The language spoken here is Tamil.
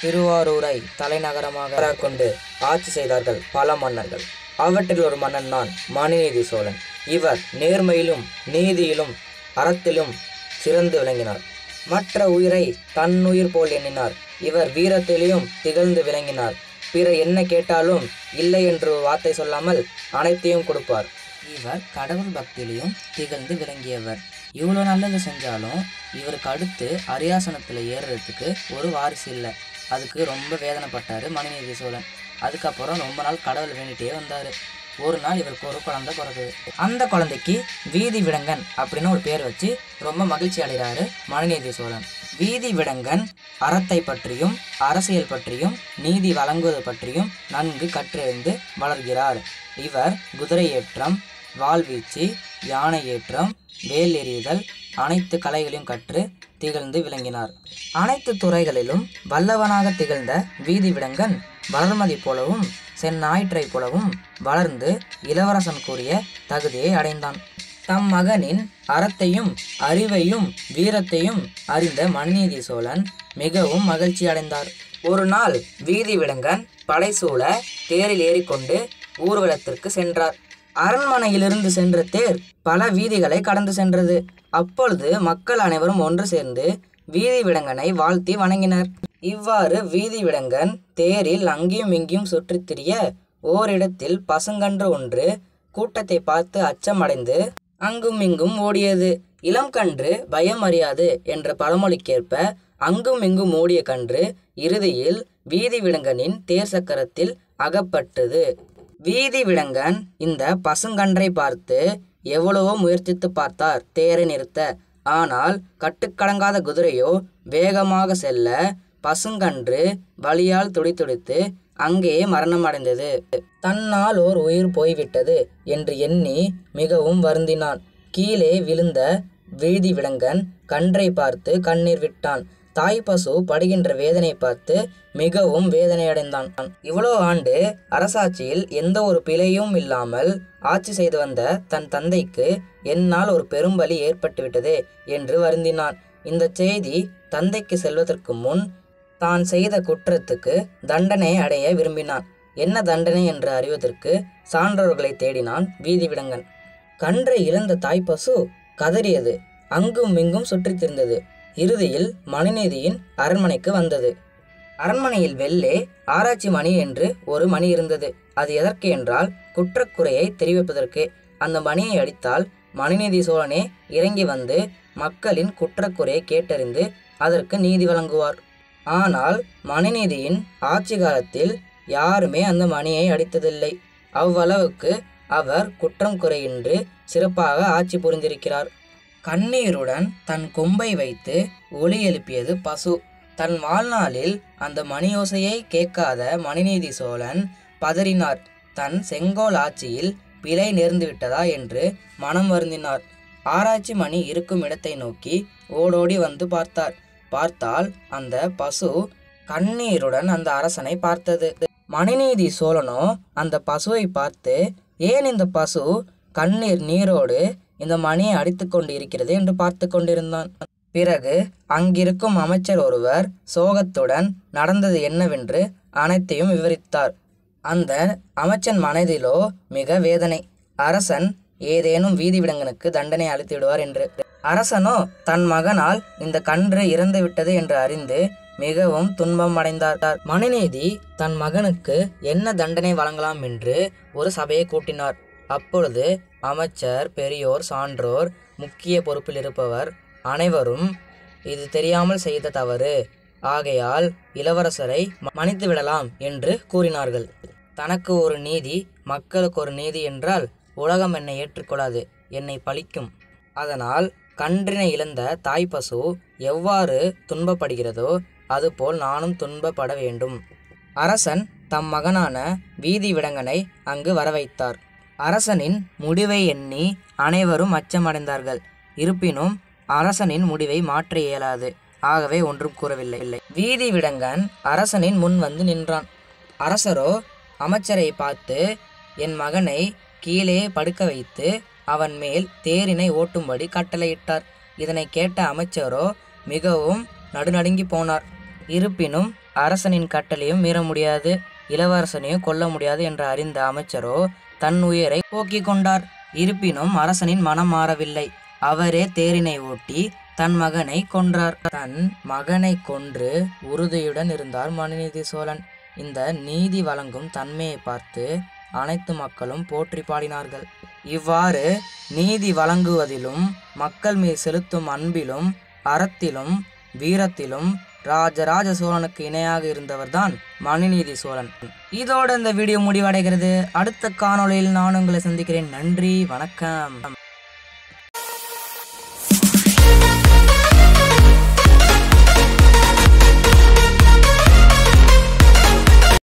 திருவாரூரை தலைநகரமாக கொண்டு ஆட்சி செய்தார்கள் பல மன்னர்கள் அவற்றில் ஒரு மன்னன் தான் மனுநீதி சோழன் இவர் நேர்மையிலும் நீதியிலும் அறத்திலும் சிறந்து விளங்கினார் மற்ற உயிரை தன்னுயிர் போல் எண்ணினார் இவர் வீரத்திலும் திகழ்ந்து விளங்கினார் பிற என்ன கேட்டாலும் இல்லை என்று ஒரு வார்த்தை சொல்லாமல் அனைத்தையும் கொடுப்பார் இவர் கடவுள் பக்தியிலையும் திகழ்ந்து விளங்கியவர் இவ்வளோ நல்லது செஞ்சாலும் இவருக்கு அடுத்து அரியாசனத்தில் ஏறுறதுக்கு ஒரு வாரிசு இல்லை அதுக்கு ரொம்ப வேதனைப்பட்டார் மனுநீதி சோழன் அதுக்கப்புறம் ரொம்ப நாள் கடவுள் வேண்டிகிட்டே வந்தார் ஒரு நாள் இவருக்கு ஒரு குழந்தை பிறகுது அந்த குழந்தைக்கு வீதி விடங்கன் அப்படின்னு ஒரு பேர் வச்சு ரொம்ப மகிழ்ச்சி அடைகிறாரு மனுநீதி சோழன் வீதி விடங்கன் அறத்தை பற்றியும் அரசியல் பற்றியும் நீதி வழங்குவது பற்றியும் நன்கு கற்றறிந்து வளர்கிறார் இவர் குதிரை ஏற்றம் வாள்வீச்சு யானை ஏற்றம் வேல் எறிதல் அனைத்து கலைகளையும் கற்று திகழ்ந்து விளங்கினார் அனைத்து துறைகளிலும் வல்லவனாக திகழ்ந்த வீதி விடங்கன் வளர்மதி போலவும் செந்நாயிற்றைப் போலவும் வளர்ந்து இளவரசன் கூறிய தகுதியை அடைந்தான் தம் மகனின் அறத்தையும் அறிவையும் வீரத்தையும் அறிந்த மனுநீதி சோழன் மிகவும் மகிழ்ச்சி அடைந்தார் ஒரு நாள் வீதி விடங்கன் படைசூழ தேரில் ஏறிக்கொண்டு ஊர்வலத்திற்கு சென்றார் அரண்மனையிலிருந்து சென்ற தேர் பல வீதிகளை கடந்து சென்றது அப்பொழுது மக்கள் அனைவரும் ஒன்று சேர்ந்து வீதி விடங்கனை வாழ்த்தி வணங்கினர் இவ்வாறு வீதி விடங்கன் தேரில் அங்கேயும் இங்கேயும் சுற்றித் திரிய ஓரிடத்தில் பசுங்கன்று ஒன்று கூட்டத்தை பார்த்து அச்சமடைந்து அங்கும் இங்கும் ஓடியது இளம் கன்று பயம் அறியாது என்ற பழமொழிக்கேற்ப அங்கும் இங்கும் ஓடிய கன்று இறுதியில் வீதி விடங்கனின் தேர் சக்கரத்தில் அகப்பட்டது வீதி விடங்கன் இந்த பசுங்கன்றை பார்த்து எவ்வளவோ முயற்சித்து பார்த்தார் தேரை நிறுத்த ஆனால் கட்டுக்கடங்காத குதிரையோ வேகமாக செல்ல பசுங்கன்று வலியால் துடிதுடித்து அங்கேயே மரணம் அடைந்தது தன்னால் ஓர் உயிர் போய்விட்டது என்று எண்ணி மிகவும் வருந்தினான் கீழே விழுந்த வீதி விடங்கன் கன்றை பார்த்து கண்ணீர் விட்டான் தாய் பசு படுகின்ற வேதனை பார்த்து மிகவும் வேதனையடைந்தான் இவ்வளோ ஆண்டு அரசாட்சியில் எந்த ஒரு பிழையும் இல்லாமல் ஆட்சி செய்து வந்த தன் தந்தைக்கு என்னால் ஒரு பெரும்பலி ஏற்பட்டுவிட்டதே என்று வருந்தினான் இந்த செய்தி தந்தைக்கு செல்வதற்கு முன் தான் செய்த குற்றத்துக்கு தண்டனை அடைய விரும்பினான் என்ன தண்டனை என்று அறிவதற்கு சான்றோர்களை தேடினான் வீதி விடங்கன் கன்றை இழந்த தாய்ப்பசு கதறியது அங்கும் இங்கும் சுற்றித் திரிந்தது இறுதியில் மனுநீதியின் அரண்மனைக்கு வந்தது அரண்மனையில் வெள்ளே ஆராய்ச்சி மணி என்று ஒரு மணி இருந்தது அது எதற்கு என்றால் குற்றக்குறையை தெரிவிப்பதற்கு அந்த மணியை அடித்தால் மனுநீதி சோழனே இறங்கி வந்து மக்களின் குற்றக்குறையை கேட்டறிந்து அதற்கு நீதி வழங்குவார் ஆனால் மனுநீதியின் ஆட்சி காலத்தில் யாருமே அந்த மணியை அடித்ததில்லை அவ்வளவுக்கு அவர் குற்றம் குறையின்றி சிறப்பாக ஆட்சி புரிந்திருக்கிறார் கண்ணீருடன் தன் கொம்பை வைத்து ஒலி எழுப்பியது பசு தன் வாழ்நாளில் அந்த மணியோசையை கேட்காத மணிநீதி சோழன் பதறினார் தன் செங்கோல் ஆட்சியில் பிழை நேர்ந்து விட்டதா என்று மனம் வருந்தினார் ஆராய்ச்சி மணி இருக்கும் இடத்தை நோக்கி ஓடோடி வந்து பார்த்தார் பார்த்தால் அந்த பசு கண்ணீருடன் அந்த அரசனை பார்த்தது மணிநீதி சோழனோ அந்த பசுவை பார்த்து ஏன் இந்த பசு கண்ணீர் நீரோடு இந்த மணியை அடித்து கொண்டு இருக்கிறது என்று பார்த்து கொண்டிருந்தான் பிறகு அங்கிருக்கும் அமைச்சர் ஒருவர் சோகத்துடன் நடந்தது என்னவென்று அனைத்தையும் விவரித்தார் அந்த அமைச்சன் மனதிலோ மிக வேதனை அரசன் ஏதேனும் வீதி விடங்கனுக்கு தண்டனை அளித்து விடுவார் என்று அரசனோ தன் மகனால் இந்த கன்று இறந்து விட்டது என்று அறிந்து மிகவும் துன்பம் அடைந்தார் மனுநீதி தன் மகனுக்கு என்ன தண்டனை வழங்கலாம் என்று ஒரு சபையை கூட்டினார் அப்பொழுது அமைச்சர் பெரியோர் சான்றோர் முக்கிய பொறுப்பில் இருப்பவர் அனைவரும் இது தெரியாமல் செய்த தவறு ஆகையால் இளவரசரை மன்னித்து விடலாம் என்று கூறினார்கள் தனக்கு ஒரு நீதி மக்களுக்கு ஒரு நீதி என்றால் உலகம் என்னை ஏற்றுக்கொள்ளாது என்னை பழிக்கும் அதனால் கன்றினை இழந்த தாய்ப்பசு எவ்வாறு துன்பப்படுகிறதோ அதுபோல் நானும் துன்பப்பட வேண்டும் அரசன் தம் மகனான வீதி விடங்கனை அங்கு வரவைத்தார் அரசனின் முடிவை எண்ணி அனைவரும் அச்சமடைந்தார்கள் இருப்பினும் அரசனின் முடிவை மாற்ற இயலாது ஆகவே ஒன்றும் கூறவில்லை இல்லை வீதி விடங்கன் அரசனின் முன் வந்து நின்றான் அரசரோ அமைச்சரை பார்த்து என் மகனை கீழே படுக்க வைத்து அவன் மேல் தேரினை ஓட்டும்படி கட்டளையிட்டார் இதனை கேட்ட அமைச்சரோ மிகவும் நடுநடுங்கி போனார் இருப்பினும் அரசனின் கட்டளையும் மீற முடியாது இளவரசனையும் கொல்ல முடியாது என்று அறிந்த அமைச்சரோ தன் உயிரை போக்கிக் கொண்டார் இருப்பினும் அரசனின் மனம் மாறவில்லை அவரே தேரினை ஓட்டி தன் மகனை கொன்றார் தன் மகனை கொன்று உறுதியுடன் இருந்தார் மனுநீதி சோழன் இந்த நீதி வழங்கும் தன்மையை பார்த்து அனைத்து மக்களும் போற்றி பாடினார்கள் இவ்வாறு நீதி வழங்குவதிலும் மக்கள் மீது செலுத்தும் அன்பிலும் அறத்திலும் வீரத்திலும் ராஜராஜ சோழனுக்கு இணையாக இருந்தவர்தான் மனுநீதி சோழன் இதோட இந்த வீடியோ முடிவடைகிறது அடுத்த காணொளியில் நான் உங்களை சந்திக்கிறேன் நன்றி வணக்கம்